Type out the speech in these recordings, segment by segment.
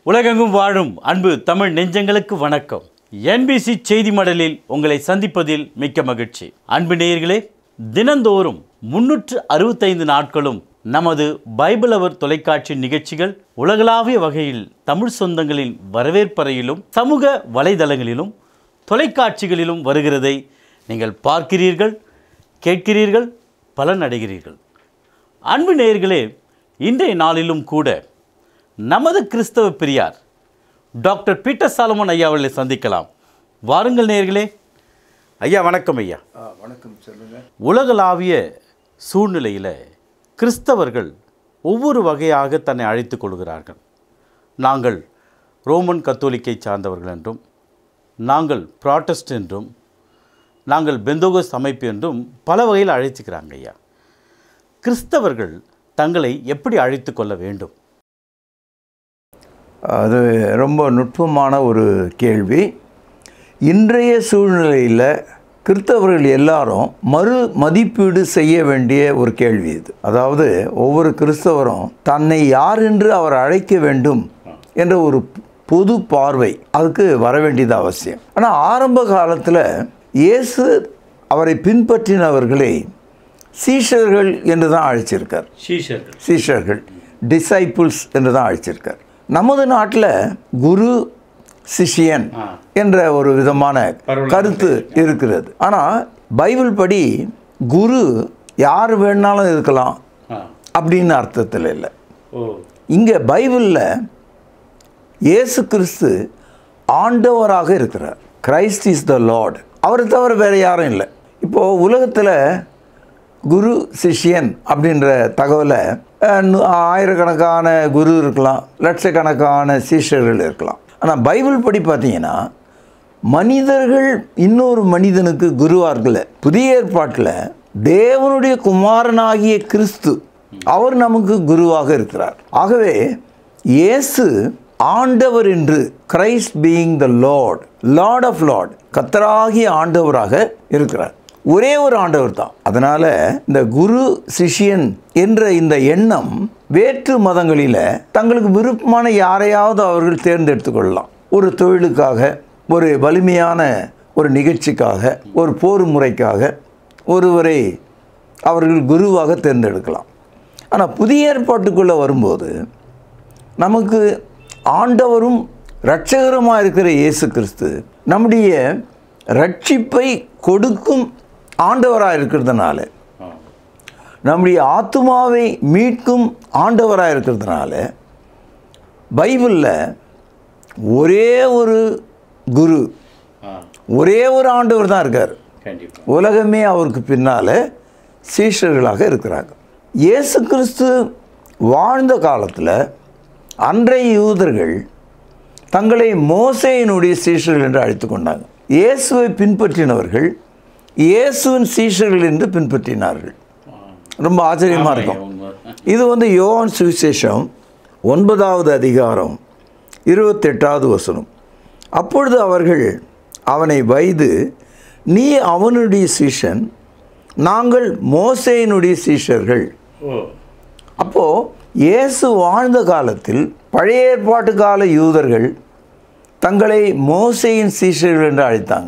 உலகெங்கும் வாழும் அன்பு தமிழ் நெஞ்சங்களுக்கு வணக்கம் என்பிசி செய்தி மடலில் உங்களை சந்திப்பதில் மிக்க மகிழ்ச்சி அன்பு நேயர்களே தினந்தோறும் முன்னூற்று அறுபத்தைந்து நாட்களும் நமது பைபிள் அவர் தொலைக்காட்சி நிகழ்ச்சிகள் உலகளாவிய வகையில் தமிழ் சொந்தங்களின் வரவேற்பறையிலும் சமூக வலைதளங்களிலும் தொலைக்காட்சிகளிலும் வருகிறதை நீங்கள் பார்க்கிறீர்கள் கேட்கிறீர்கள் பலனடைகிறீர்கள் அன்பு நேயர்களே இன்றைய நாளிலும் கூட நமது கிறிஸ்தவ பிரியார் டாக்டர் பீட்டர் சாலமன் ஐயா அவர்களை சந்திக்கலாம் வாருங்கள் நேயர்களே ஐயா வணக்கம் ஐயா வணக்கம் சொல்லுங்க உலகளாவிய சூழ்நிலையில் கிறிஸ்தவர்கள் ஒவ்வொரு வகையாக தன்னை அழைத்துக் கொள்கிறார்கள் நாங்கள் ரோமன் கத்தோலிக்கை சார்ந்தவர்கள் என்றும் நாங்கள் ப்ராட்டஸ்ட் என்றும் நாங்கள் பெந்தோகஸ் அமைப்பு என்றும் பல வகையில் அழைத்துக்கிறாங்க ஐயா கிறிஸ்தவர்கள் தங்களை எப்படி அழைத்து கொள்ள வேண்டும் அது ரொம்ப நுட்பமான ஒரு கேள்வி இன்றைய சூழ்நிலையில் கிறிஸ்தவர்கள் எல்லாரும் மறு மதிப்பீடு செய்ய வேண்டிய ஒரு கேள்வி இது அதாவது ஒவ்வொரு கிறிஸ்தவரும் தன்னை யார் என்று அவர் அழைக்க வேண்டும் என்ற ஒரு பொது பார்வை அதுக்கு வர வேண்டியது அவசியம் ஆனால் ஆரம்ப காலத்தில் இயேசு அவரை பின்பற்றினவர்களை சீஷர்கள் என்று தான் அழைச்சிருக்கார் சீஷர்கள் சீஷர்கள் டிசைபிள்ஸ் என்று தான் அழைச்சிருக்கார் நமது நாட்டில் குரு சிஷியன் ஆ. என்ற ஒரு விதமான பரவலான கருத்து இருக்கிறது ஆனால் பைபிள் படி குரு யார் வேணாலும் இருக்கலாம் ஆ அப்படின்னு அர்த்தத்தில் இல்லை ஓ இங்கே பைபிளில் இயேசு கிறிஸ்து ஆண்டவராக இருக்கிறார் கிரைஸ்ட் இஸ் த லார்ட் அவரை தவிர வேறு யாரும் இல்லை இப்போது உலகத்தில் குரு சிஷ்யன் அப்படின்ற தகவலை அஹ், நு- ஆயிரக்கணக்கான குரு இருக்கலாம் லட்சக்கணக்கான சீஷர்கள் இருக்கலாம் ஆனால் பைபிள் படி பார்த்தீங்கன்னா மனிதர்கள் இன்னொரு மனிதனுக்கு குருவார்கள புதிய ஏற்பாட்டில் தேவனுடைய குமாரனாகிய கிறிஸ்து அவர் நமக்கு குருவாக இருக்கிறார் ஆகவே இயேசு ஆண்டவர் என்று Christ being the Lord Lord of Lord கத்தராகிய ஆண்டவராக இருக்கிறார் ஒரே ஒரு ஆண்டவர் தான் அதனால இந்த குரு சிஷ்யன் என்ற இந்த எண்ணம் வேற்று மதங்களில் தங்களுக்கு விருப்பமான யாரையாவது அவர்கள் தேர்ந்தெடுத்துக் கொள்ளலாம் ஒரு தொழிலுக்காக ஒரு வலிமையான ஒரு நிகழ்ச்சிக்காக ஒரு போர் முறைக்காக ஒருவரை அவர்கள் குருவாக தேர்ந்தெடுக்கலாம் ஆனால் புதிய ஏற்பாட்டுக்குள்ளே வரும்போது நமக்கு ஆண்டவரும் இரட்சகருமாக இருக்கிற இயேசு கிறிஸ்து நம்முடைய ரட்சிப்பை கொடுக்கும் ஆண்டவராக இருக்கிறதுனால ஆ நம்முடைய ஆத்துமாவை மீட்கும் ஆண்டவராக இருக்கிறதுனால பைபிளில் ஒரே ஒரு குரு ஆ ஒரே ஒரு ஆண்டவர் தான் இருக்கார் கண்டிப்பாக உலகமே அவருக்கு பின்னால் சீஷர்களாக இருக்கிறாங்க இயேசு கிறிஸ்து வாழ்ந்த காலத்தில் அன்றைய யூதர்கள் தங்களை மோசையினுடைய சீஷர்கள் என்று அழைத்து கொண்டாங்க இயேசுவை பின்பற்றினவர்கள் இயேசுவின் சீஷர்கள் என்று பின்பற்றினார்கள் ரொம்ப ஆச்சரியமாக இருக்கும் இது வந்து யோவான் சுவிசேஷம் ஒன்பதாவது அதிகாரம் இருபத்தெட்டாவது வசனம் அப்பொழுது அவர்கள் அவனை வைது நீ அவனுடைய சீஷன் நாங்கள் மோசேயினுடைய சீஷர்கள் ஓ அப்போது இயேசு வாழ்ந்த காலத்தில் பழைய ஏற்பாட்டு கால யூதர்கள் தங்களை மோசேயின் சீஷர்கள் என்று அழைத்தாங்க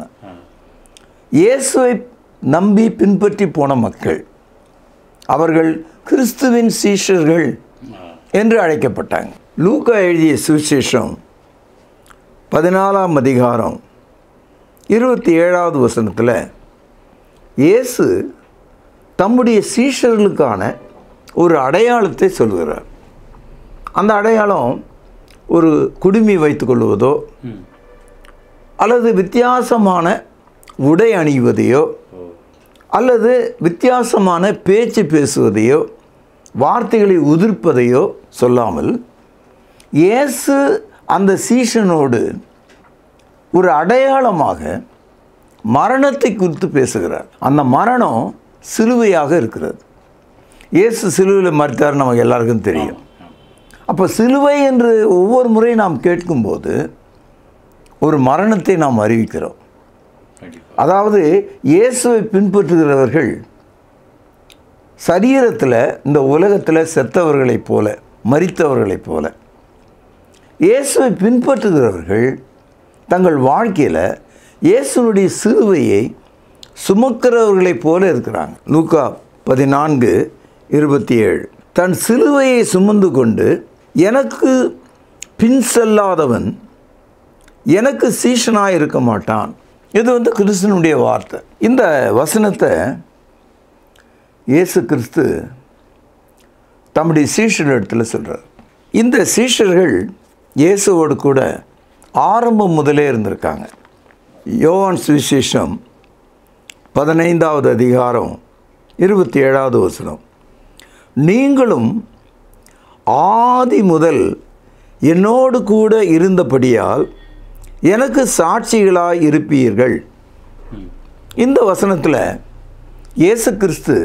இயேசுவை நம்பி பின்பற்றி போன மக்கள் அவர்கள் கிறிஸ்துவின் சீஷர்கள் என்று அழைக்கப்பட்டாங்க லூக்கா எழுதிய சுவிசேஷம் பதினாலாம் அதிகாரம் இருபத்தி ஏழாவது வசனத்தில் இயேசு தம்முடைய சீஷர்களுக்கான ஒரு அடையாளத்தை சொல்கிறார் அந்த அடையாளம் ஒரு குடுமி வைத்துக்கொள்வதோ ம் அல்லது வித்தியாசமான உடை அணிவதையோ ஓ அல்லது வித்தியாசமான பேச்சு பேசுவதையோ வார்த்தைகளை உதிர்ப்பதையோ சொல்லாமல் இயேசு அந்த சீஷனோடு ஒரு அடையாளமாக மரணத்தை குறித்து பேசுகிறார் அந்த மரணம் சிலுவையாக இருக்கிறது இயேசு சிலுவையில் மறித்தார் நமக்கு எல்லாருக்கும் தெரியும் அப்போ சிலுவை என்று ஒவ்வொரு முறை நாம் கேட்கும்போது ஒரு மரணத்தை நாம் அறிவிக்கிறோம் கண்டிப்பாக அதாவது இயேசுவை பின்பற்றுகிறவர்கள் சரீரத்தில் இந்த உலகத்தில் செத்தவர்களைப் போல மரித்தவர்களைப் போல இயேசுவை பின்பற்றுகிறவர்கள் தங்கள் வாழ்க்கையில் இயேசுனுடைய சிலுவையை சுமக்கிறவர்களைப் போல இருக்கிறாங்க லூக்கா பதினான்கு இருபத்தி ஏழு தன் சிலுவையை சுமந்து கொண்டு எனக்கு பின் செல்லாதவன் எனக்கு சீஷனாக இருக்க மாட்டான் இது வந்து கிறிஸ்தனுடைய வார்த்தை இந்த வசனத்தை இயேசு கிறிஸ்து தம்முடைய சீஷர் இடத்துல சொல்கிறார் இந்த சீஷர்கள் இயேசுவோடு கூட ஆரம்பம் முதலே இருந்திருக்காங்க யோவான் சுவிசேஷம் பதினைந்தாவது அதிகாரம் இருபத்தி ஏழாவது வசனம் நீங்களும் ஆதி முதல் என்னோடு கூட இருந்தபடியால் எனக்கு சாட்சிகளாய் இருப்பீர்கள் இந்த வசனத்தில் இயேசு கிறிஸ்து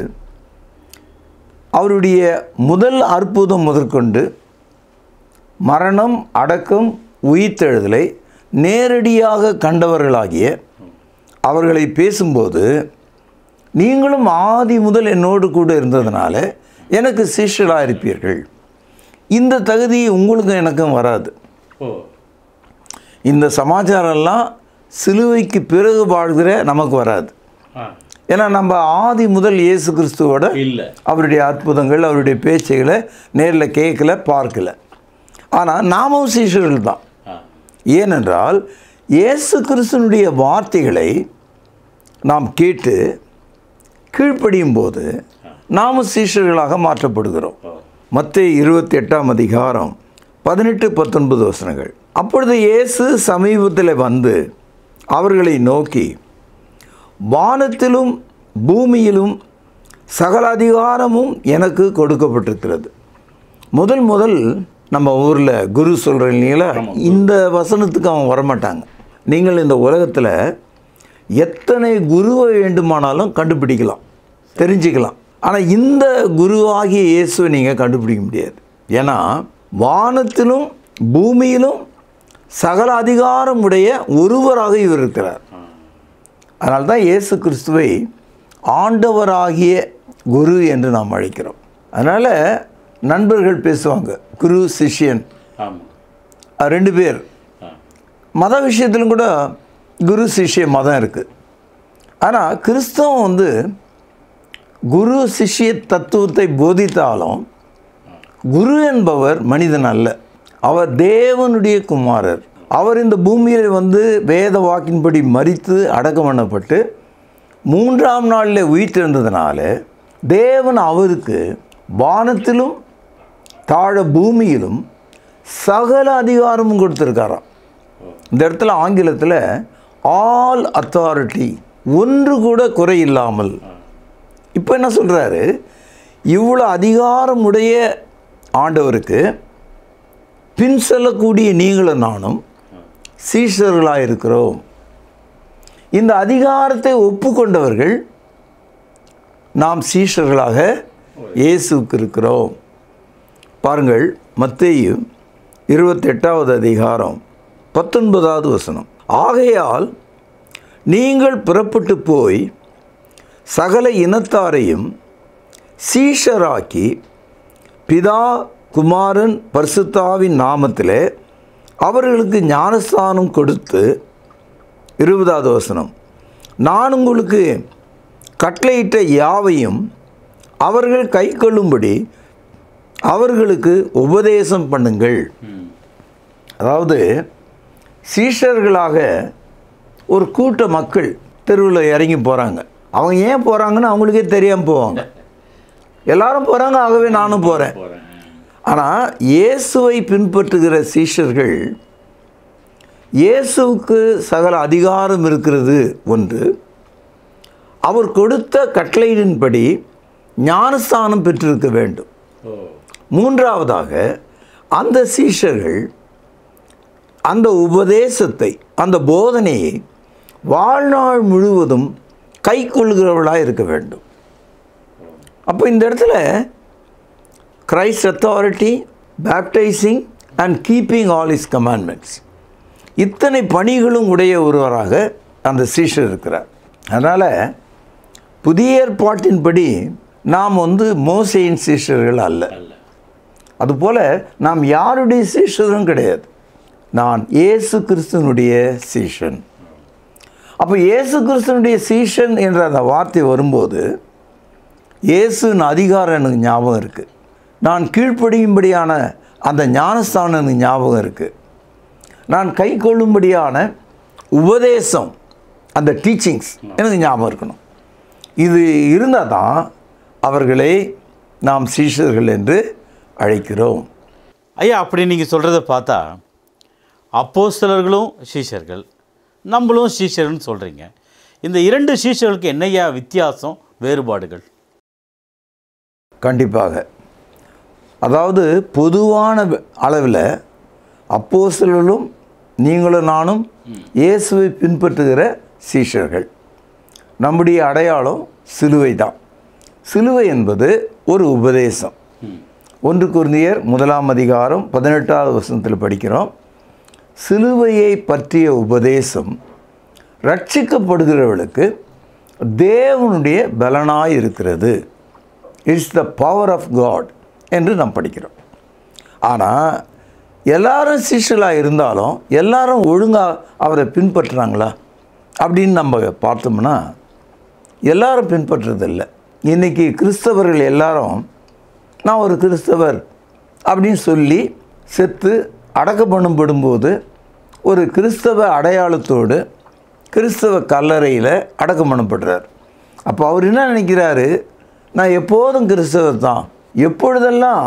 அவருடைய முதல் அற்புதம் முதற்கொண்டு மரணம் அடக்கம் உயிர்த்தெழுதலை நேரடியாக கண்டவர்களாகிய அவர்களை பேசும்போது நீங்களும் ஆதி முதல் என்னோடு கூட இருந்ததுனால எனக்கு சீஷர்களாக இருப்பீர்கள் இந்த தகுதி உங்களுக்கும் எனக்கும் வராது ஓ இந்த சமாச்சாரம்லாம் சிலுவைக்கு பிறகு வாழ்கிற நமக்கு வராது ஆ ஏன்னா நம்ம ஆதி முதல் இயேசு கிறிஸ்துவோட இல்லை அவருடைய அற்புதங்கள் அவருடைய பேச்சுகளை நேரில் கேட்கல பார்க்கல ஆனால் நாமும் சீஷர்கள் தான் ஆ ஏனென்றால் இயேசு கிறிஸ்துனுடைய வார்த்தைகளை நாம் கேட்டு கீழ்ப்படியும் போது நாமும் சீஷர்களாக மாற்றப்படுகிறோம் ஓ மத்திய இருபத்தி எட்டாம் அதிகாரம் பதினெட்டு பத்தொன்பது வசனங்கள் அப்பொழுது இயேசு சமீபத்தில் வந்து அவர்களை நோக்கி வானத்திலும் பூமியிலும் சகல அதிகாரமும் எனக்கு கொடுக்கப்பட்டிருக்கிறது முதல் முதல் நம்ம ஊரில் குரு சொல்கிறீங்களா இந்த வசனத்துக்கு அவன் வரமாட்டாங்க நீங்கள் இந்த உலகத்தில் எத்தனை குருவை வேண்டுமானாலும் கண்டுபிடிக்கலாம் தெரிஞ்சுக்கலாம் ஆனால் இந்த குருவாகிய இயேசுவை நீங்கள் கண்டுபிடிக்க முடியாது ஏன்னா வானத்திலும் பூமியிலும் சகல அதிகாரம் உடைய ஒருவராக இவர் இருக்கிறார் அதனால தான் இயேசு கிறிஸ்துவை ஆண்டவராகிய குரு என்று நாம் அழைக்கிறோம் அதனால் நண்பர்கள் பேசுவாங்க குரு சிஷ்யன் ஆமாம் அது ரெண்டு பேர் ஆ மத விஷயத்திலும் கூட குரு சிஷ்ய மதம் இருக்குது ஆனால் கிறிஸ்தவம் வந்து குரு சிஷ்ய தத்துவத்தை போதித்தாலும் குரு என்பவர் மனிதன் அல்ல அவர் தேவனுடைய குமாரர் அவர் இந்த பூமியில் வந்து வேத வாக்கின்படி மரித்து அடக்கம் பண்ணப்பட்டு மூன்றாம் நாளில் உயிர்த்தெழுந்ததுனால தேவன் அவருக்கு வானத்திலும் தாழ பூமியிலும் சகல அதிகாரமும் கொடுத்துருக்காராம் இந்த இடத்துல ஆங்கிலத்தில் ஆல் அத்தாரிட்டி ஒன்று கூட குறை இல்லாமல் இப்போ என்ன சொல்கிறாரு இவ்வளோ அதிகாரமுடைய ஆண்டவருக்கு பின் செல்லக்கூடிய நீங்களும் நானும் சீஷர்களாக இருக்கிறோம் இந்த அதிகாரத்தை ஒப்புக்கொண்டவர்கள் நாம் சீஷர்களாக இயேசுக்கு இருக்கிறோம் பாருங்கள் மத்தேயு இருபத்தெட்டாவது அதிகாரம் பத்தொன்பதாவது வசனம் ஆகையால் நீங்கள் புறப்பட்டு போய் சகல இனத்தாரையும் சீஷராக்கி பிதா குமாரன் பரிசுத்தாவின் நாமத்திலே அவர்களுக்கு ஞானஸ்தானம் கொடுத்து இருபதாவது வசனம் நான் உங்களுக்கு கட்டளையிட்ட யாவையும் அவர்கள் கைக்கொள்ளும்படி அவர்களுக்கு உபதேசம் பண்ணுங்கள் ம் அதாவது சீஷர்களாக ஒரு கூட்ட மக்கள் தெருவில் இறங்கி போகிறாங்க அவங்க ஏன் போகிறாங்கன்னு அவங்களுக்கே தெரியாமல் போவாங்க எல்லாரும் போகிறாங்க ஆகவே நானும் போகிறேன் போகிறேன் ஆனால் இயேசுவை பின்பற்றுகிற சீஷர்கள் இயேசுவுக்கு சகல அதிகாரம் இருக்கிறது ஒன்று அவர் கொடுத்த கட்டளையின்படி ஞானஸ்தானம் பெற்றிருக்க வேண்டும் ஓ மூன்றாவதாக அந்த சீஷர்கள் அந்த உபதேசத்தை அந்த போதனையை வாழ்நாள் முழுவதும் கைக்கொள்கிறவர்களாக இருக்க வேண்டும் அப்போ இந்த இடத்துல Christ authority baptising and keeping all his commandments இத்தனை பணிகளும் உடைய ஒருவராக அந்த சீஷர் இருக்கிறார் அதனால் புதிய ஏற்பாட்டின்படி நாம் வந்து மோசையின் சீஷர்கள் அல்ல அல்ல அதுபோல் நாம் யாருடைய சீஷரும் கிடையாது நான் இயேசு கிறிஸ்துவனுடைய சீஷன் அப்போ இயேசு கிறிஸ்துவனுடைய சீஷன் என்ற அந்த வார்த்தை வரும்போது இயேசுன்னு அதிகாரம் எனக்கு ஞாபகம் இருக்குது நான் கீழ்ப்படியும்படியான அந்த ஞானஸ்தானம் எனக்கு ஞாபகம் இருக்குது நான் கை கொள்ளும்படியான உபதேசம் அந்த டீச்சிங்ஸ் எனக்கு ஞாபகம் இருக்கணும் இது இருந்தால் தான் அவர்களை நாம் சீஷர்கள் என்று அழைக்கிறோம் ஐயா அப்படி நீங்கள் சொல்கிறத பார்த்தா அப்போஸ்தலர்களும் சீஷர்கள் நம்மளும் சீஷர்கள்னு சொல்கிறீங்க இந்த இரண்டு சீஷர்களுக்கு என்னையா வித்தியாசம் வேறுபாடுகள் கண்டிப்பாக அதாவது பொதுவான அளவில் அப்போஸ்தலர்களும் நீங்களும் நானும் இயேசுவை பின்பற்றுகிற சீஷர்கள் நம்முடைய அடையாளம் சிலுவை தான் சிலுவை என்பது ஒரு உபதேசம் ஒன்று குருந்தியர் முதலாம் அதிகாரம் பதினெட்டாவது வசனத்தில் படிக்கிறோம் சிலுவையை பற்றிய உபதேசம் ரட்சிக்கப்படுகிறவர்களுக்கு தேவனுடைய பலனாய் இருக்கிறது it's the power of God என்று நாம் படிக்கிறோம் ஆனால் எல்லாரும் சிஷ்யலாக இருந்தாலும் எல்லாரும் ஒழுங்காக அவரை பின்பற்றுறாங்களா அப்படின்னு நம்ம பார்த்தோம்னா எல்லாரும் பின்பற்றுறதில்லை இன்றைக்கி கிறிஸ்தவர்கள் எல்லாரும் நான் ஒரு கிறிஸ்தவர் அப்படின்னு சொல்லி செத்து அடக்கம் பண்ணப்படும்போது ஒரு கிறிஸ்தவ அடையாளத்தோடு கிறிஸ்தவ கல்லறையில் அடக்கம் பண்ணப்படுறார் அப்போ அவர் என்ன நினைக்கிறாரு நான் எப்போதும் கிறிஸ்தவர் தான் எப்பொழுதெல்லாம்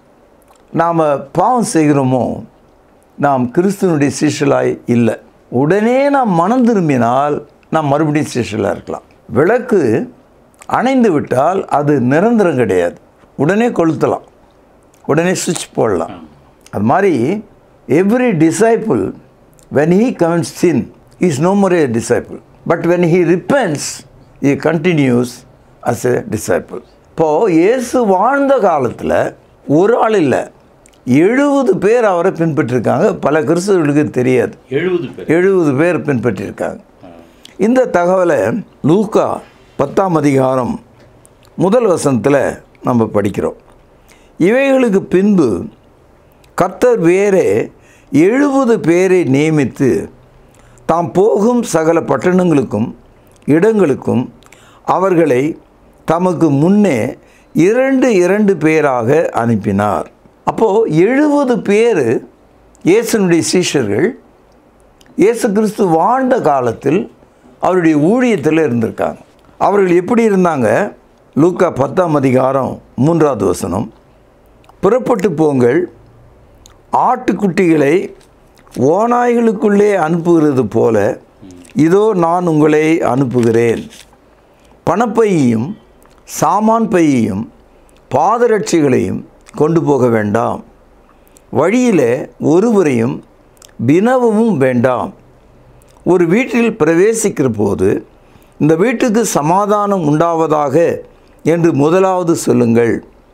நாம் பாவம் செய்கிறோமோ நாம் கிறிஸ்துவனுடைய சிஷலாய் இல்லை உடனே நாம் மனம் திரும்பினால் நாம் மறுபடியும் சிஷலாக இருக்கலாம் விளக்கு அணைந்து விட்டால் அது நிரந்தரம் கிடையாது உடனே கொளுத்தலாம் உடனே சுவிட்ச் போடலாம் அது மாதிரி every disciple when he commits sin he is no more a disciple but when he repents he continues as a disciple இப்போது இயேசு வாழ்ந்த காலத்தில் ஒரு ஆள் இல்லை எழுபது பேர் அவரை பின்பற்றிருக்காங்க பல கிறிஸ்தவர்களுக்கு தெரியாது எழுபது பேர் எழுபது பேர் பின்பற்றியிருக்காங்க இந்த தகவலை லூக்கா பத்தாம் அதிகாரம் முதல் வசனத்தில் நம்ம படிக்கிறோம் இவைகளுக்கு பின்பு கர்த்தர் வேறே எழுபது பேரை நியமித்து தாம் போகும் சகல பட்டணங்களுக்கும் இடங்களுக்கும் அவர்களை தமக்கு முன்னே இரண்டு இரண்டு பேராக அனுப்பினார் அப்போது எழுபது பேர் இயேசுனுடைய சீஷர்கள் இயேசு கிறிஸ்து வாழ்ந்த காலத்தில் அவருடைய ஊழியத்தில் இருந்திருக்காங்க அவர்கள் எப்படி இருந்தாங்க லூக்கா பத்தாம் அதிகாரம் மூன்றாவது வசனம் புறப்பட்டு போங்கள் ஆட்டுக்குட்டிகளை ஓநாய்களுக்குள்ளே அனுப்புகிறது போல இதோ நான் உங்களை அனுப்புகிறேன் பணப்பையையும் சாமான் பையையும் பாதரட்சிகளையும் கொண்டு போக வேண்டாம் வழியிலே ஒருவரையும் வினவவும் வேண்டாம் ஒரு வீட்டில் பிரவேசிக்கிற போது இந்த வீட்டுக்கு சமாதானம் உண்டாவதாக என்று முதலாவது சொல்லுங்கள்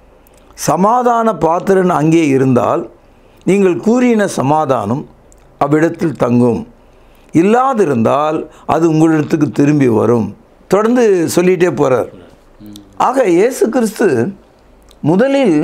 சமாதான பாத்திரன் அங்கே இருந்தால் நீங்கள் கூறின சமாதானம் அவ்விடத்தில் தங்கும் இல்லாதிருந்தால் அது உங்களிடத்துக்கு திரும்பி வரும் தொடர்ந்து சொல்லிகிட்டே போகிறார் ஆக இயேசு கிறிஸ்து முதலில்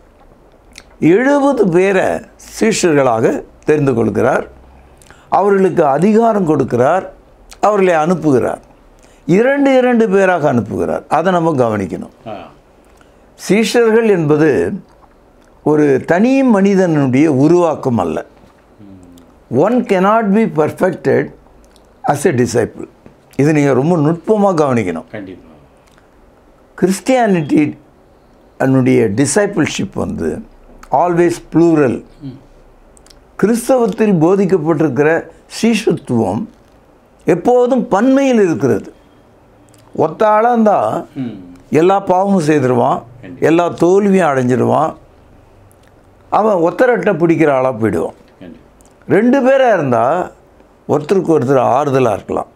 எழுபது பேரை சீஷர்களாக தெரிந்து கொள்கிறார் அவர்களுக்கு அதிகாரம் கொடுக்கிறார் அவர்களை அனுப்புகிறார் இரண்டு இரண்டு பேராக அனுப்புகிறார் அதை நம்ம கவனிக்கணும் சீஷர்கள் என்பது ஒரு தனி மனிதனுடைய உருவாக்கம் அல்ல one cannot be perfected as a disciple இது நீங்கள் ரொம்ப நுட்பமாக கவனிக்கணும் கண்டிப்பாக கிறிஸ்டியானிட்டி அதனுடைய டிசைபிள்ஷிப் வந்து ஆல்வேஸ் ப்ளூரல் கிறிஸ்தவத்தில் போதிக்கப்பட்டிருக்கிற சீஷத்துவம் எப்போதும் பன்மையில் இருக்கிறது ஒத்த ஆளாக இருந்தால் எல்லா பாவமும் செய்திருவான் எல்லா தோல்வியும் அடைஞ்சிடுவான் அவன் ஒத்தரட்டை பிடிக்கிற ஆளாக போயிடுவான் ரெண்டு பேராக இருந்தால் ஒருத்தருக்கு ஒருத்தர் ஆறுதலாக இருக்கலாம்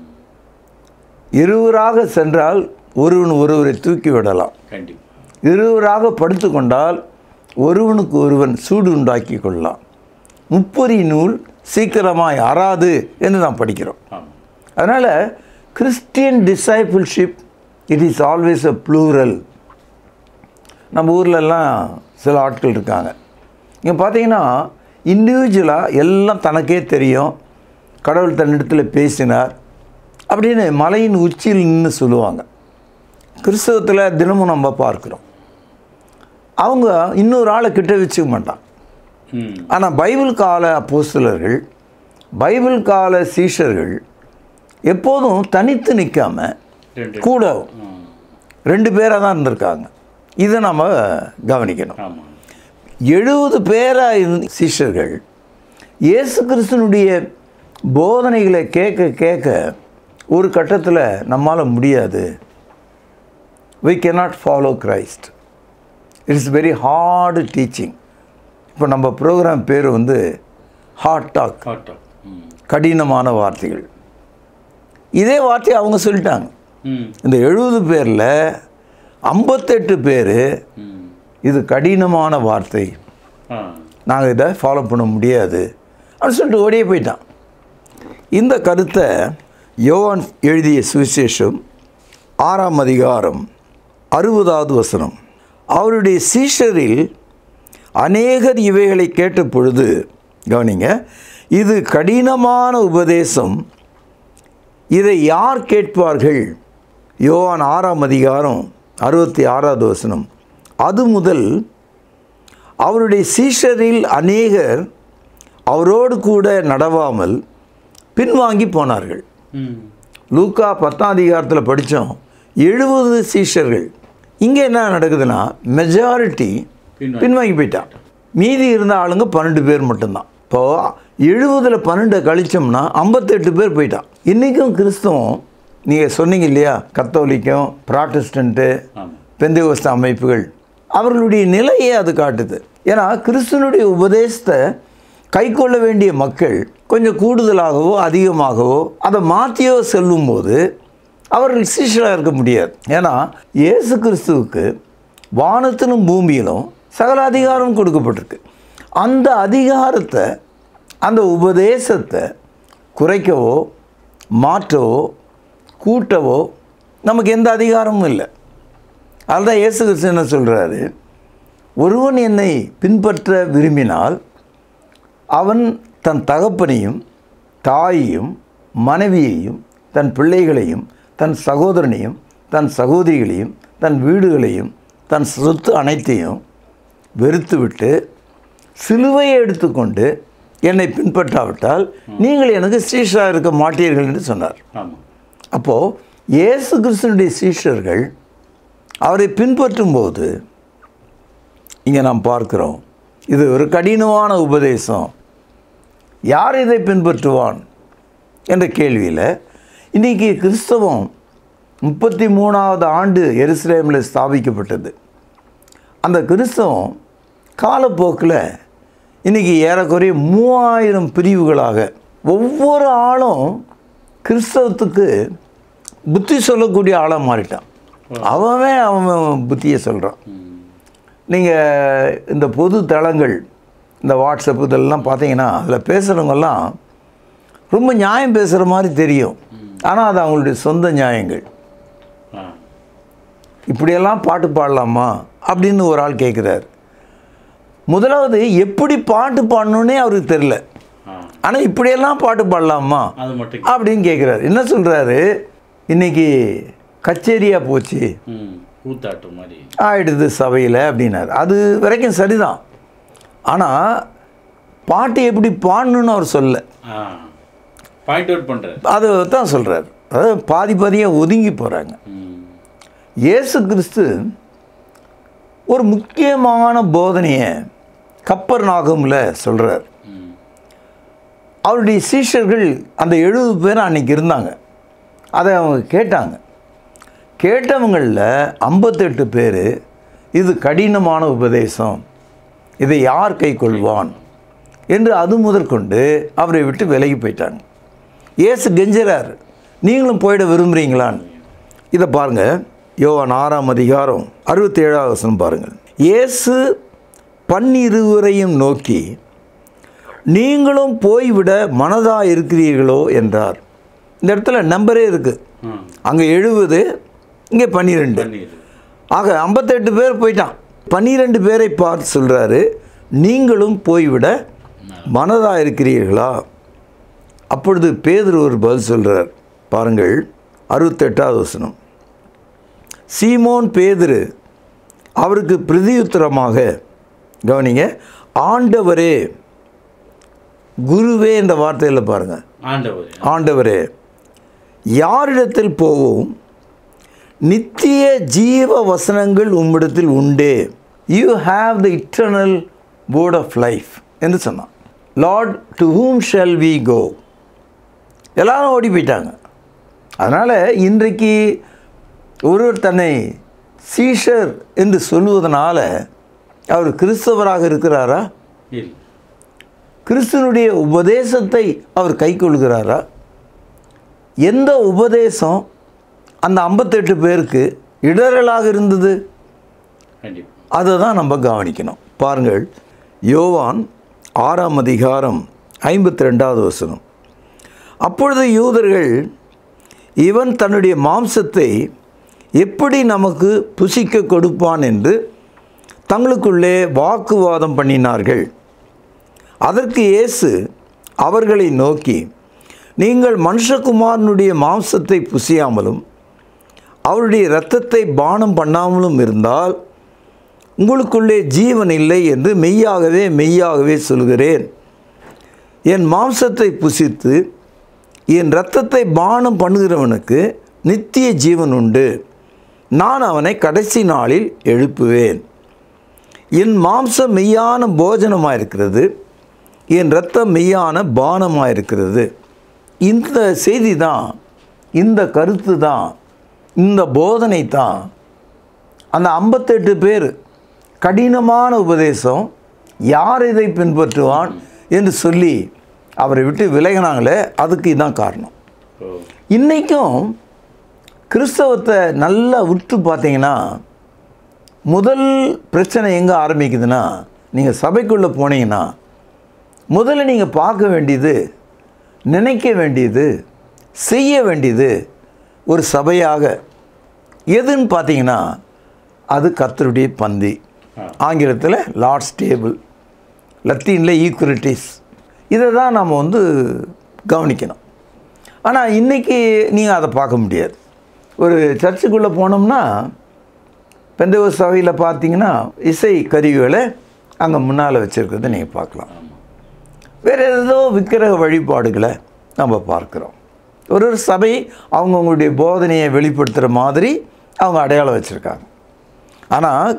இருவராக சென்றால் ஒருவன் ஒருவரை தூக்கி விடலாம் கண்டிப்பாக இருவராக படுத்து கொண்டால் ஒருவனுக்கு ஒருவன் சூடு உண்டாக்கி கொள்ளலாம் முப்பொறி நூல் சீக்கிரமாய் அறாது என்று நாம் படிக்கிறோம் ஆமாம் அதனால் Christian discipleship it is always a plural நம்ம ஊர்லெல்லாம் சில ஆட்கள் இருக்காங்க இங்கே பார்த்தீங்கன்னா இண்டிவிஜுவலாக எல்லாம் தனக்கே தெரியும் கடவுள் தன்னிடத்தில் பேசினார் அப்படின்னு மலையின் உச்சியில் நின்று சொல்லுவாங்க கிறிஸ்தவத்தில் தினமும் நம்ம பார்க்குறோம் அவங்க இன்னொரு ஆளை கிட்ட வச்சுக்க மாட்டான் ம் ஆனால் பைபிள் கால அப்போஸ்தலர்கள் பைபிள் கால சீஷர்கள் எப்போதும் தனித்து நிற்காம ரெண்டு கூட ம் ரெண்டு பேராக தான் இருந்திருக்காங்க இதை நம்ம கவனிக்கணும் ஆமாம் எழுபது பேராக இருந்த சீஷர்கள் இயேசு கிறிஸ்தனுடைய போதனைகளை கேட்க கேட்க ஒரு கட்டத்தில் நம்மால் முடியாது we cannot follow Christ it's very hard teaching இப்போ நம்ம ப்ரோக்ராம் பேர் வந்து ஹார்ட் டாக் காட்டம் ம் கடினமான வார்த்தைகள் இதே வார்த்தையை அவங்க சொல்லிட்டாங்க ம் இந்த எழுபது பேரில் ஐம்பத்தெட்டு பேர் ம் இது கடினமான வார்த்தை ஆ நாங்கள் இதை ஃபாலோ பண்ண முடியாது அப்படின்னு சொல்லிட்டு ஓடியே போயிட்டான் இந்த கருத்தை யோவான் எழுதிய சுவிசேஷம் ஆறாம் அதிகாரம் அறுபதாவது வசனம் அவருடைய சீஷரில் அநேகர் இவைகளை கேட்ட பொழுது கவனிங்க இது கடினமான உபதேசம் இதை யார் கேட்பார்கள் யோவான் ஆறாம் அதிகாரம் அறுபத்தி ஆறாவது வசனம் அது முதல் அவருடைய சீஷரில் அநேகர் அவரோடு கூட நடவாமல் பின்வாங்கி போனார்கள் ம் லூக்கா பத்தாம் அதிகாரத்தில் படித்தோம் எழுபது சீஷர்கள் இங்கே என்ன நடக்குதுன்னா மெஜாரிட்டி பின்வாங்கி. பின்வாங்கி போயிட்டான் மீதி இருந்த ஆளுங்க பன்னெண்டு பேர் மட்டும்தான் இப்போது எழுபதில் பன்னெண்டை கழிச்சோம்னா ஐம்பத்தெட்டு பேர் போயிட்டான் இன்றைக்கும் கிறிஸ்தவம் நீங்கள் சொன்னீங்க இல்லையா கத்தோலிக்கம் ப்ராட்டஸ்டண்ட்டு ஆமாம் பெந்தேகோஸ்த அமைப்புகள் அவர்களுடைய நிலையை அது காட்டுது ஏன்னா கிறிஸ்துவனுடைய உபதேசத்தை கைக்கொள்ள வேண்டிய மக்கள் கொஞ்சம் கூடுதலாகவோ அதிகமாகவோ அதை மாற்றியோ செல்லும்போது அவர்கள் சீஷராக இருக்க முடியாது ஏன்னா இயேசு கிறிஸ்துவுக்கு வானத்திலும் பூமியிலும் சகல அதிகாரம் கொடுக்கப்பட்டிருக்கு அந்த அதிகாரத்தை அந்த உபதேசத்தை குறைக்கவோ மாற்றவோ கூட்டவோ நமக்கு எந்த அதிகாரமும் இல்லை அதுதான் இயேசு கிறிஸ்து என்ன சொல்கிறாரு ஒருவன் என்னை பின்பற்ற விரும்பினால் அவன் தன் தகப்பனையும் தாயையும் மனைவியையும் தன் பிள்ளைகளையும் தன் சகோதரனையும் தன் சகோதரிகளையும் தன் வீடுகளையும் தன் சொத்து அனைத்தையும் வெறுத்துவிட்டு சிலுவையை எடுத்துக்கொண்டு என்னை பின்பற்றாவிட்டால் நீங்கள் எனக்கு சீஷராக இருக்க மாட்டீர்கள் என்று சொன்னார் ஆமாம் அப்போது இயேசு கிறிஸ்தனுடைய சீஷர்கள் அவரை பின்பற்றும்போது இங்கே நாம் பார்க்கிறோம் இது ஒரு கடினமான உபதேசம் யார் இதை பின்பற்றுவான் என்ற கேள்வியில் இன்றைக்கி கிறிஸ்தவம் முப்பத்தி மூணாவது ஆண்டு எருசலேமில் ஸ்தாபிக்கப்பட்டது அந்த கிறிஸ்தவம் காலப்போக்கில் இன்றைக்கி ஏறக்குறைய மூவாயிரம் பிரிவுகளாக ஒவ்வொரு ஆளும் கிறிஸ்தவத்துக்கு புத்தி சொல்லக்கூடிய ஆளாக மாறிட்டான் அவன் அவன் புத்தியை சொல்கிறான் நீங்கள் இந்த பொது தளங்கள் இந்த வாட்ஸ்அப் இதெல்லாம் பார்த்தீங்கன்னா அதில் பேசுகிறவங்கெல்லாம் ரொம்ப நியாயம் பேசுகிற மாதிரி தெரியும் ஆனால் அது அவங்களுடைய சொந்த நியாயங்கள் ஆ இப்படியெல்லாம் பாட்டு பாடலாமா அப்படின்னு ஒரு ஆள் கேட்குறாரு முதலாவது எப்படி பாட்டு பாடணுன்னே அவருக்கு தெரில ஆ ஆனால் இப்படியெல்லாம் பாட்டு பாடலாமா அது மட்டும் அப்படின்னு கேட்குறாரு என்ன சொல்கிறாரு இன்னைக்கு கச்சேரியாக போச்சு ம் கூத்தாட்டு மாதிரி ஆயிடுது சபையில் அப்படின்னாரு அது வரைக்கும் சரிதான் ஆனால் பாட்டு எப்படி பாடணுன்னு அவர் சொல்ல ஆ பாயிண்ட் அவுட் பண்ணுறாரு அதை தான் சொல்கிறார் அதாவது பாதி பாதியாக ஒதுங்கி போகிறாங்க ம் இயேசு கிறிஸ்து ஒரு முக்கியமான போதனையை கப்பர் நாகமில் சொல்கிறார் ம் அவருடைய சீஷர்கள் அந்த எழுபது பேர் அன்னைக்கு இருந்தாங்க அதை அவங்க கேட்டாங்க கேட்டவங்களில் ஐம்பத்தெட்டு பேர் இது கடினமான உபதேசம் இதை யார் கை கொள்வான் என்று அது முதற்கொண்டு அவரை விட்டு விலகி போயிட்டாங்க இயேசு கெஞ்சுறார் நீங்களும் போயிட விரும்புகிறீங்களான்னு இதை பாருங்கள் யோவான் ஆறாம் அதிகாரம் அறுபத்தி ஏழாவது வசனம் பாருங்கள் இயேசு பன்னிருவரையும் நோக்கி நீங்களும் போய்விட மனதாக இருக்கிறீர்களோ என்றார் இந்த இடத்துல நம்பரே இருக்குது ஆ அங்கே எழுபது இங்கே பன்னிரெண்டு பன்னீர் ஆக ஐம்பத்தெட்டு பேர் போயிட்டான் பன்னிரெண்டு பேரை பார்த்து சொல்கிறாரு நீங்களும் போய்விட மனதாக இருக்கிறீர்களா அப்பொழுது பேதுரு ஒரு பதில் சொல்கிறார் பாருங்கள் அறுபத்தெட்டாவது வசனம் சீமோன் பேதுரு அவருக்கு பிரதியுத்தரமாக கவனிங்க ஆண்டவரே குருவே என்ற வார்த்தையில் பாருங்கள் ஆண்டவர் ஆண்டவரே யாரிடத்தில் போவோம் நித்திய ஜீவ வசனங்கள் உம்மிடத்தில் உண்டே you have the eternal word of life என்று சொன்னான் Lord to whom shall we go எல்லாரும் ஓடி போயிட்டாங்க அதனால் இன்றைக்கு ஒருவர் தன்னை சீஷர் என்று சொல்லுவதனால அவர் கிறிஸ்தவராக இருக்கிறாரா இல்லை கிறிஸ்துவனுடைய உபதேசத்தை அவர் கைக்கொள்கிறாரா எந்த உபதேசம் அந்த ஐம்பத்தெட்டு பேருக்கு இடரலாக இருந்தது கண்டிப்பாக அதை தான் நம்ம கவனிக்கணும் பாருங்கள் யோவான் ஆறாம் அதிகாரம் ஐம்பத்தி ரெண்டாவது வசனம் அப்பொழுது யூதர்கள் இவன் தன்னுடைய மாம்சத்தை எப்படி நமக்கு புசிக்க கொடுப்பான் என்று தங்களுக்குள்ளே வாக்குவாதம் பண்ணினார்கள் அதற்கு இயேசு அவர்களை நோக்கி நீங்கள் மனுஷகுமாரனுடைய மாம்சத்தை புசியாமலும் அவருடைய இரத்தத்தை பானம் பண்ணாமலும் இருந்தால் உங்களுக்குள்ளே ஜீவன் இல்லை என்று மெய்யாகவே மெய்யாகவே சொல்கிறேன் என் மாம்சத்தை புசித்து என் இரத்தத்தை பானம் பண்ணுகிறவனுக்கு நித்திய ஜீவன் உண்டு நான் அவனை கடைசி நாளில் எழுப்புவேன் என் மாம்சம் மெய்யான போஜனமாக இருக்கிறது என் இரத்தம் மெய்யான பானமாக இருக்கிறது இந்த செய்தி தான் இந்த கருத்து தான் இந்த போதனை தான் அந்த ஐம்பத்தெட்டு பேர் கடினமான உபதேசம் யார் இதை பின்பற்றுவான் என்று சொல்லி அவரை விட்டு விலகினாங்களே அதுக்கு இதுதான் காரணம் ஓ இன்றைக்கும் கிறிஸ்தவத்தை நல்லா உற்று பார்த்தீங்கன்னா முதல் பிரச்சனை எங்கே ஆரம்பிக்குதுன்னா நீங்கள் சபைக்குள்ளே போனீங்கன்னா முதல்ல நீங்கள் பார்க்க வேண்டியது நினைக்க வேண்டியது செய்ய வேண்டியது ஒரு சபையாக எதுன்னு பார்த்தீங்கன்னா அது கர்த்தருடைய பந்தி ஆங்கிலத்தில் லார்ட்ஸ் டேபிள் லத்தீனில் ஈக்குவலிட்டிஸ் இதை தான் நாம் வந்து கவனிக்கணும் ஆனால் இன்றைக்கி நீங்கள் அதை பார்க்க முடியாது ஒரு சர்ச்சுக்குள்ளே போனோம்னா பெந்தவ சபையில் பார்த்தீங்கன்னா இசை கருவிகளை அங்கே முன்னால் வச்சுருக்கிறத நீங்கள் பார்க்கலாம் வேறு ஏதோ விக்கிரக வழிபாடுகளை நம்ம பார்க்குறோம் ஒரு ஒரு சபை அவங்கவுங்களுடைய போதனையை வெளிப்படுத்துகிற மாதிரி அவங்க அடையாளம் வச்சுருக்காங்க ஆனால்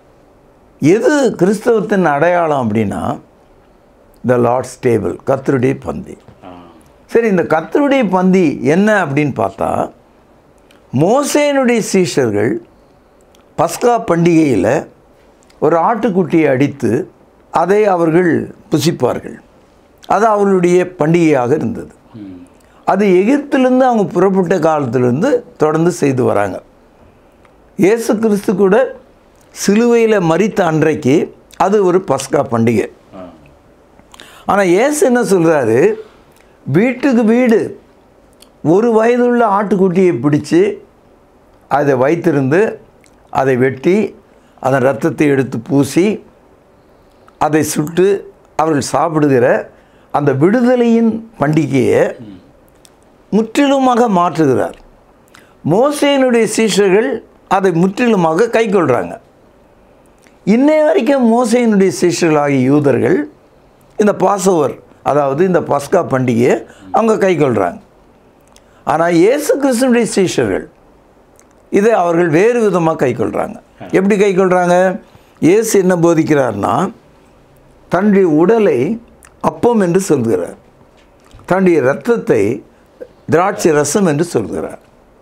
எது கிறிஸ்தவத்தின் அடையாளம் அப்படின்னா த லார்ட்ஸ் டேபிள் கத்தருடைய பந்தி ஆ சரி இந்த கத்தருடைய பந்தி என்ன அப்படின்னு பார்த்தா மோசேனுடைய சீஷர்கள் பஸ்கா பண்டிகையில் ஒரு ஆட்டுக்குட்டியை அடித்து அதை அவர்கள் புசிப்பார்கள் அது அவர்களுடைய பண்டிகையாக இருந்தது ம் அது எகிப்திலிருந்து அவங்க புறப்பட்ட காலத்திலிருந்து தொடர்ந்து செய்து வராங்க இயேசு கிறிஸ்து கூட சிலுவையில் மரித்த அன்றைக்கு அது ஒரு பஸ்கா பண்டிகை ஆ ஆனால் இயேசு என்ன சொல்கிறாரு வீட்டுக்கு வீடு ஒரு வயதுள்ள ஆட்டுக்குட்டியை பிடிச்சு அதை வைத்திருந்து அதை வெட்டி அதன் ரத்தத்தை எடுத்து பூசி அதை சுட்டு அவர்கள் சாப்பிடுகிற அந்த விடுதலையின் பண்டிகையை முற்றிலுமாக மாற்றுகிறார் மோசேனுடைய சீஷர்கள் அதை முற்றிலுமாக கைக்கொள்கிறாங்க இன்னை வரைக்கும் மோசையினுடைய சீஷர்களாகிய யூதர்கள் இந்த பாசோவர் அதாவது இந்த பஸ்கா பண்டிகையை அவங்க கைக்கொள்கிறாங்க ஆனால் இயேசு கிறிஸ்துனுடைய சீஷர்கள் இதை அவர்கள் வேறு விதமாக கைக்கொள்கிறாங்க எப்படி கைக்கொள்கிறாங்க இயேசு என்ன போதிக்கிறார்னா தன்னுடைய உடலை அப்பம் என்று சொல்கிறார் தன்னுடைய இரத்தத்தை திராட்சை ரசம் என்று சொல்கிறார்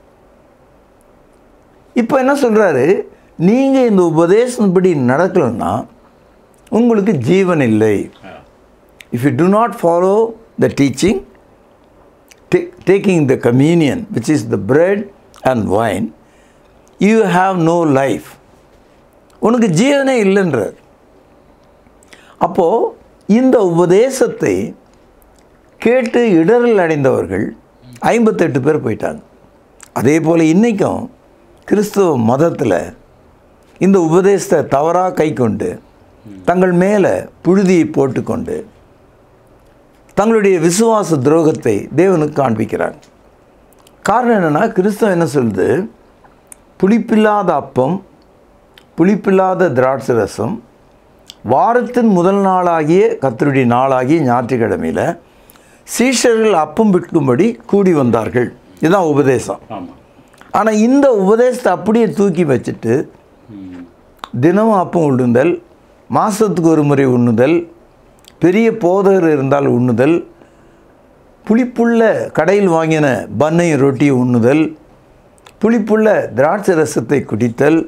இப்போ என்ன சொல்கிறாரு நீங்கள் இந்த உபதேசப்படி நடக்கலைன்னா உங்களுக்கு ஜீவன் இல்லை ஆ if you do not follow the teaching, ta- taking the communion, which is the bread and wine, you have no life. உனக்கு ஜீவனே இல்லைன்றார் அப்போது இந்த உபதேசத்தை கேட்டு இடரல் அடைந்தவர்கள் ஐம்பத்தெட்டு பேர் போயிட்டாங்க அதே போல் இன்றைக்கும் கிறிஸ்துவ மதத்தில் இந்த உபதேசத்தை தவறாக கைக்கொண்டு தங்கள் மேலே புழுதியை போட்டுக்கொண்டு தங்களுடைய விசுவாச துரோகத்தை தேவனுக்கு காண்பிக்கிறாங்க காரணம் என்னென்னா கிறிஸ்தவம் என்ன சொல்லுது புளிப்பில்லாத அப்பம் புளிப்பில்லாத திராட்சை ரசம் வாரத்தின் முதல் நாளாகிய கத்தருடைய நாளாகிய ஞாயிற்றுக்கிழமையில் சீஷர்கள் அப்பம் விற்கும்படி கூடி வந்தார்கள் இதுதான் உபதேசம் ஆமாம் ஆனால் இந்த உபதேசத்தை அப்படியே தூக்கி வச்சுட்டு தினமும் அப்பம் உண்ணுதல் மாதத்துக்கு ஒரு முறை உண்ணுதல் பெரிய போதகர் இருந்தால் உண்ணுதல் புளிப்புள்ள கடையில் வாங்கின பன்னையும் ரொட்டியை உண்ணுதல் புளிப்புள்ள திராட்சை ரசத்தை குடித்தல்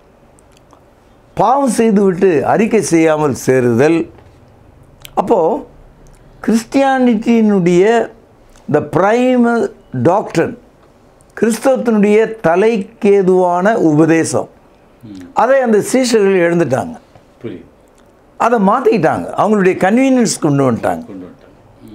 பாவம் செய்துவிட்டு அறிக்கை செய்யாமல் சேருதல் அப்போது கிறிஸ்டியானிட்டியினுடைய த பிரைம டாக்டர் கிறிஸ்தவத்தினுடைய தலைக்கேதுவான உபதேசம் அதை அந்த சீஷர்கள் எழுந்துட்டாங்க புரியுது அதை மாற்றிக்கிட்டாங்க அவங்களுடைய கன்வீனியன்ஸ் கொண்டு வந்துட்டாங்க கொண்டு வந்துட்டாங்க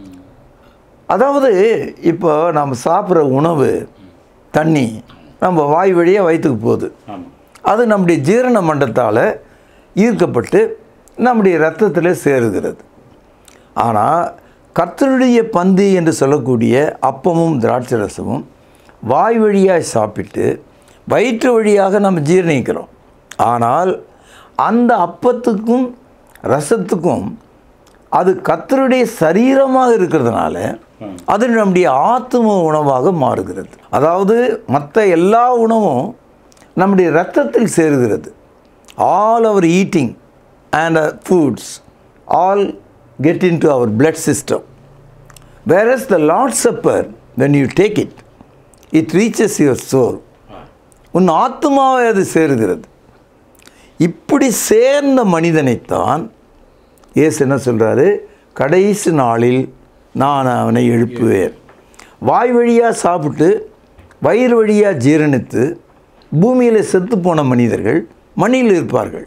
அதாவது இப்போ நம்ம சாப்பிட்ற உணவு தண்ணி நம்ம வாய் வழியாக வயிற்றுக்கு போகுது ஆமாம் அது நம்முடைய ஜீரண மண்டலத்தால் ஈர்க்கப்பட்டு நம்முடைய ரத்தத்தில் சேருகிறது ஆனால் கர்த்தருடைய பந்தி என்று சொல்லக்கூடிய அப்பமும் திராட்சை ரசமும் வாய் வழியாக சாப்பிட்டு வயிற்று வழியாக நம்ம ஜீரணிக்கிறோம் ஆனால் அந்த அப்பத்துக்கும் ரசத்துக்கும் அது கர்த்தருடைய சரீரமாக இருக்கிறதுனால அது நம்முடைய ஆத்தும உணவாக மாறுகிறது அதாவது மற்ற எல்லா உணவும் நம்முடைய ரத்தத்தில் சேருகிறது all our eating and foods all get into our blood system where is the Lord supper when you take it it reaches your soul உன் ஆத்மாவை அது சேருகிறது இப்படி சேர்ந்த மனிதனைத்தான் இயேசு என்ன சொல்கிறாரு கடைசி நாளில் நான் அவனை எழுப்புவேன் வாய் வழியாக சாப்பிட்டு வயிறு வழியாக ஜீரணித்து பூமியில் செத்து போன மனிதர்கள் மண்ணில் இருப்பார்கள்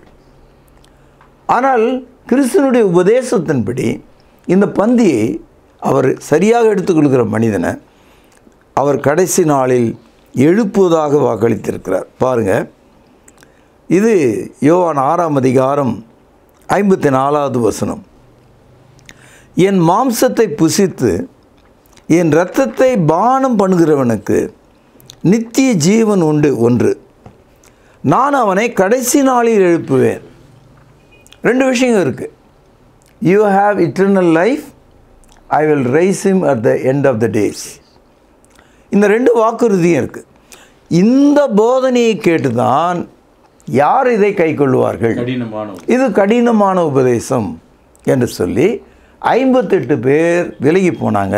ஆனால் கிறிஸ்தனுடைய உபதேசத்தின்படி இந்த பந்தியை அவர் சரியாக எடுத்துக்கொள்கிற மனிதனை அவர் கடைசி நாளில் எழுப்புவதாக வாக்களித்திருக்கிறார் பாருங்கள் இது யோவான் ஆறாம் அதிகாரம் ஐம்பத்தி நாலாவது வசனம் என் மாம்சத்தை புசித்து என் இரத்தத்தை பானம் பண்ணுகிறவனுக்கு நித்திய ஜீவன் உண்டு ஒன்று நான் அவனை கடைசி நாளில் எழுப்புவேன் ரெண்டு விஷயம் இருக்குது you have eternal life I will raise him at the end of the days இந்த ரெண்டு வாக்குறுதியும் இருக்குது இந்த போதனையை கேட்டு தான் யார் இதை கைக்கொள்வார்கள் கடினமான இது கடினமான உபதேசம் என்று சொல்லி ஐம்பத்தெட்டு பேர் விலகி போனாங்க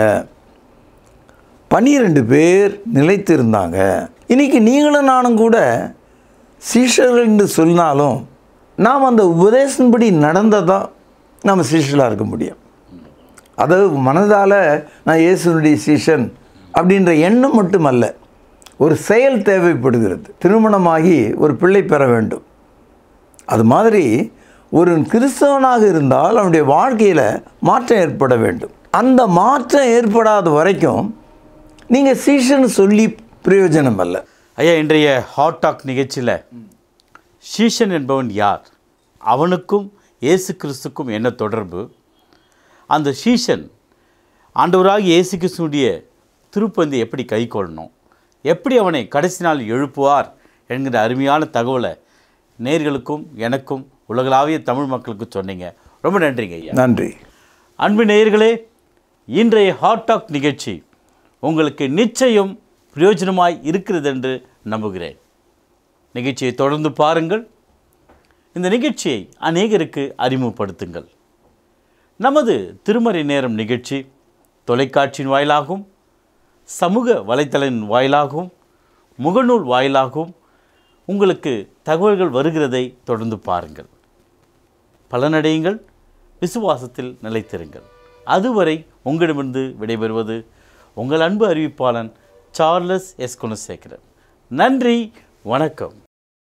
பன்னிரெண்டு பேர் நிலைத்திருந்தாங்க இன்னைக்கு நீங்களும் நானும் கூட சீஷர்கள் என்று சொன்னாலும் நாம் அந்த உபதேசன்படி நடந்தால் தான் நம்ம சீஷர்களாக இருக்க முடியும் அதாவது மனதால் நான் இயேசுனுடைய சீஷன் அப்படின்ற எண்ணம் மட்டுமல்ல ஒரு செயல் தேவைப்படுகிறது திருமணமாகி ஒரு பிள்ளை பெற வேண்டும் அது மாதிரி ஒரு கிறிஸ்தவனாக இருந்தால் அவனுடைய வாழ்க்கையில் மாற்றம் ஏற்பட வேண்டும் அந்த மாற்றம் ஏற்படாத வரைக்கும் நீங்கள் சீஷன் சொல்லி பிரயோஜனம் அல்ல ஐயா இன்றைய ஹாட் டாக் நிகழ்ச்சியில் ஷீஷன் என்பவன் யார் அவனுக்கும் இயேசு கிறிஸ்துக்கும் என்ன தொடர்பு அந்த ஷீஷன் ஆண்டவராக இயேசு கிறிஸ்துனுடைய திருப்பந்தி எப்படி கைக்கொள்ளணும் எப்படி அவனை கடைசி நாள் எழுப்புவார் என்கிற அருமையான தகவலை நேர்களுக்கும் எனக்கும் உலகளாவிய தமிழ் மக்களுக்கு சொன்னீங்க ரொம்ப நன்றிங்க ஐயா நன்றி அன்பு நேயர்களே இன்றைய ஹாட் டாக் நிகழ்ச்சி உங்களுக்கு நிச்சயம் பிரயோஜனமாய் இருக்கிறது என்று நம்புகிறேன் நிகழ்ச்சியை தொடர்ந்து பாருங்கள் இந்த நிகழ்ச்சியை அநேகருக்கு அறிமுகப்படுத்துங்கள் நமது திருமறை நேரம் நிகழ்ச்சி தொலைக்காட்சியின் வாயிலாகவும் சமூக வலைத்தளின் வாயிலாகவும் முகநூல் வாயிலாகவும் உங்களுக்கு தகவல்கள் வருகிறதை தொடர்ந்து பாருங்கள் பலனடையுங்கள் விசுவாசத்தில் நிலைத்திருங்கள் அதுவரை உங்களிடமிருந்து விடைபெறுவது உங்கள் அன்பு அறிவிப்பாளன் சார்லஸ் எஸ் குணசேகரன் நன்றி வணக்கம்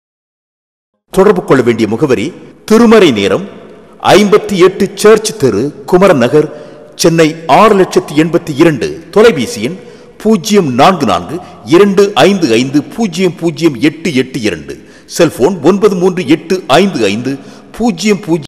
தொடர்பு கொள்ள வேண்டிய முகவரி திருமறை நேரம் ஐம்பத்தி எட்டு சர்ச் தெரு குமரன் நகர் சென்னை ஆறு லட்சத்தி எண்பத்தி இரண்டு தொலைபேசி எண் பூஜ்ஜியம் நான்கு நான்கு இரண்டு ஐந்து ஐந்து பூஜ்ஜியம் பூஜ்ஜியம் எட்டு எட்டு இரண்டு செல்போன் ஒன்பது மூன்று எட்டு ஐந்து ஐந்து பூஜ்ஜியம் பூஜ்ஜியம்